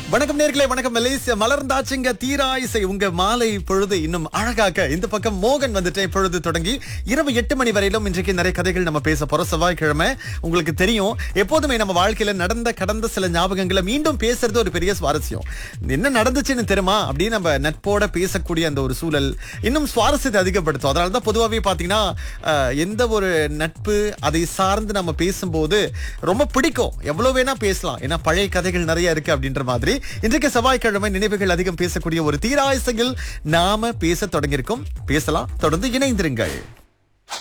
வணக்கம் நேர்களே வணக்கம் மலேசியா மலர்ந்தாச்சுங்க தீராயிசை உங்க மாலை பொழுது இன்னும் அழகாக்க இந்த பக்கம் மோகன் வந்துட்டு இப்பொழுது தொடங்கி இரவு எட்டு மணி வரையிலும் இன்றைக்கு நிறைய கதைகள் நம்ம பேச போறோம் செவ்வாய்க்கிழமை உங்களுக்கு தெரியும் எப்போதுமே நம்ம வாழ்க்கையில நடந்த கடந்த சில ஞாபகங்களை மீண்டும் பேசுறது ஒரு பெரிய சுவாரஸ்யம் என்ன நடந்துச்சுன்னு தெரியுமா அப்படின்னு நம்ம நட்போட பேசக்கூடிய அந்த ஒரு சூழல் இன்னும் சுவாரஸ்யத்தை அதிகப்படுத்தும் அதனால தான் பொதுவாகவே பார்த்தீங்கன்னா அஹ், எந்த ஒரு நட்பு அதை சார்ந்து நம்ம பேசும்போது ரொம்ப பிடிக்கும் எவ்வளவு வேணா பேசலாம் ஏன்னா பழைய கதைகள் நிறைய இருக்கு அப்படின்ற மாதிரி இன்றைக்கு செவ்வாய்க்கிழமை நினைவுகள் அதிகம் பேசக்கூடிய ஒரு தீராயசையில் நாம பேச தொடங்கியிருக்கோம் பேசலாம் தொடர்ந்து இணைந்திருங்கள்